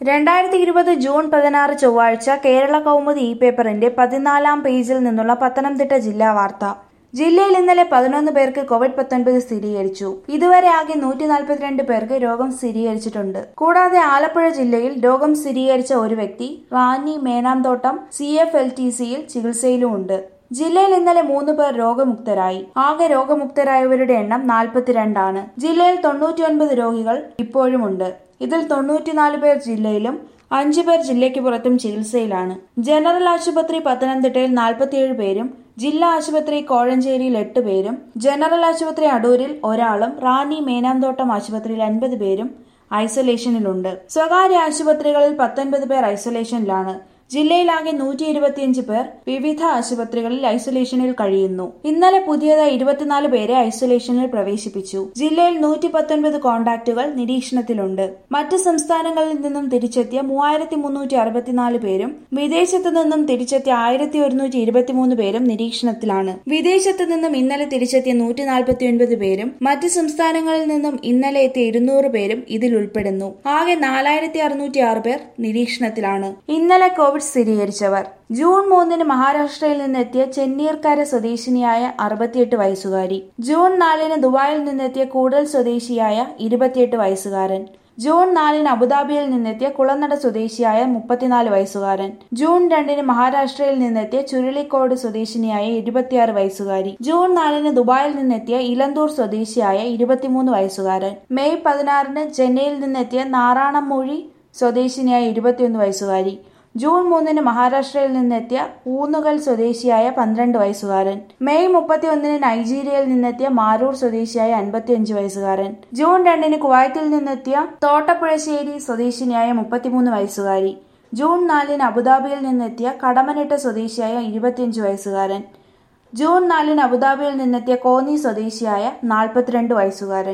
രണ്ടായിരത്തി ഇരുപത് ജൂൺ പതിനാറ് ചൊവ്വാഴ്ച കേരള കൗമുദി ഇ പേപ്പറിന്റെ പതിനാലാം പേജിൽ നിന്നുള്ള പത്തനംതിട്ട ജില്ലാ വാർത്ത ജില്ലയിൽ ഇന്നലെ പതിനൊന്ന് പേർക്ക് കോവിഡ് പത്തൊൻപത് സ്ഥിരീകരിച്ചു ഇതുവരെ ആകെ നൂറ്റി നാൽപ്പത്തിരണ്ട് പേർക്ക് രോഗം സ്ഥിരീകരിച്ചിട്ടുണ്ട് കൂടാതെ ആലപ്പുഴ ജില്ലയിൽ രോഗം സ്ഥിരീകരിച്ച ഒരു വ്യക്തി Ranni Menamthottam C F L T സിയിൽ ചികിത്സയിലുമുണ്ട് ജില്ലയിൽ ഇന്നലെ മൂന്ന് പേർ രോഗമുക്തരായി ആകെ രോഗമുക്തരായവരുടെ എണ്ണം നാൽപ്പത്തിരണ്ടാണ് ജില്ലയിൽ തൊണ്ണൂറ്റിയൊൻപത് രോഗികൾ ഇപ്പോഴുമുണ്ട് ഇതിൽ തൊണ്ണൂറ്റിനാല് പേർ ജില്ലയിലും അഞ്ചു പേർ ജില്ലയ്ക്ക് പുറത്തും ചികിത്സയിലാണ് ജനറൽ ആശുപത്രി പത്തനംതിട്ടയിൽ നാൽപ്പത്തിയേഴ് പേരും ജില്ലാ ആശുപത്രി കോഴഞ്ചേരിയിൽ എട്ട് പേരും ജനറൽ ആശുപത്രി അടൂരിൽ ഒരാളും റാന്നി മേനാംതോട്ടം ആശുപത്രിയിൽ അൻപത് പേരും ഐസൊലേഷനിലുണ്ട് സ്വകാര്യ ആശുപത്രികളിൽ പത്തൊൻപത് പേർ ഐസൊലേഷനിലാണ് ജില്ലയിലാകെ നൂറ്റി ഇരുപത്തിയഞ്ച് പേർ വിവിധ ആശുപത്രികളിൽ ഐസൊലേഷനിൽ കഴിയുന്നു ഇന്നലെ പുതിയതായി ഇരുപത്തിനാല് പേരെ ഐസൊലേഷനിൽ പ്രവേശിപ്പിച്ചു ജില്ലയിൽ നൂറ്റി പത്തൊൻപത് കോണ്ടാക്റ്റുകൾ നിരീക്ഷണത്തിലുണ്ട് മറ്റ് സംസ്ഥാനങ്ങളിൽ നിന്നും തിരിച്ചെത്തിയ മൂവായിരത്തി മുന്നൂറ്റി അറുപത്തിനാല് പേരും വിദേശത്തു നിന്നും തിരിച്ചെത്തിയ ആയിരത്തി ഒരുന്നൂറ്റി ഇരുപത്തിമൂന്ന് പേരും നിരീക്ഷണത്തിലാണ് വിദേശത്തു നിന്നും ഇന്നലെ തിരിച്ചെത്തിയ നൂറ്റി നാൽപ്പത്തി ഒൻപത് പേരും മറ്റ് സംസ്ഥാനങ്ങളിൽ നിന്നും ഇന്നലെ എത്തിയ ഇരുന്നൂറ് പേരും ഇതിൽ ഉൾപ്പെടുന്നു ആകെ നാലായിരത്തി അറുന്നൂറ്റി ആറ് പേർ നിരീക്ഷണത്തിലാണ് ഇന്നലെ കോവിഡ് സ്ഥിരീകരിച്ചവർ ജൂൺ മൂന്നിന് മഹാരാഷ്ട്രയിൽ നിന്നെത്തിയ ചെന്നീർക്കര സ്വദേശിനിയായ അറുപത്തിയെട്ട് വയസ്സുകാരി ജൂൺ നാലിന് ദുബായിൽ നിന്നെത്തിയ കൂടൽ സ്വദേശിയായ ഇരുപത്തിയെട്ട് വയസ്സുകാരൻ ജൂൺ നാലിന് അബുദാബിയിൽ നിന്നെത്തിയ കുളനട സ്വദേശിയായ മുപ്പത്തിനാല് വയസ്സുകാരൻ ജൂൺ രണ്ടിന് മഹാരാഷ്ട്രയിൽ നിന്നെത്തിയ ചുരുളിക്കോട് സ്വദേശിനിയായ ഇരുപത്തിയാറ് വയസ്സുകാരി ജൂൺ നാലിന് ദുബായിൽ നിന്നെത്തിയ ഇലന്തൂർ സ്വദേശിയായ ഇരുപത്തിമൂന്ന് വയസ്സുകാരൻ മെയ് പതിനാറിന് ചെന്നൈയിൽ നിന്നെത്തിയ നാറാണമൂഴി സ്വദേശിനിയായ ഇരുപത്തിയൊന്ന് വയസ്സുകാരി ജൂൺ മൂന്നിന് മഹാരാഷ്ട്രയിൽ നിന്നെത്തിയ ഊന്നുകൽ സ്വദേശിയായ പന്ത്രണ്ട് വയസ്സുകാരൻ മെയ് മുപ്പത്തി ഒന്നിന് നൈജീരിയയിൽ നിന്നെത്തിയ മാരൂർ സ്വദേശിയായ അൻപത്തിയഞ്ച് വയസ്സുകാരൻ ജൂൺ രണ്ടിന് കുവൈറ്റിൽ നിന്നെത്തിയ തോട്ടപ്പുഴശ്ശേരി സ്വദേശിനിയായ മുപ്പത്തിമൂന്ന് വയസ്സുകാരി ജൂൺ നാലിന് അബുദാബിയിൽ നിന്നെത്തിയ കടമനിട്ട സ്വദേശിയായ ഇരുപത്തിയഞ്ച് വയസ്സുകാരൻ ജൂൺ നാലിന് അബുദാബിയിൽ നിന്നെത്തിയ കോന്നി സ്വദേശിയായ നാൽപ്പത്തിരണ്ട് വയസ്സുകാരൻ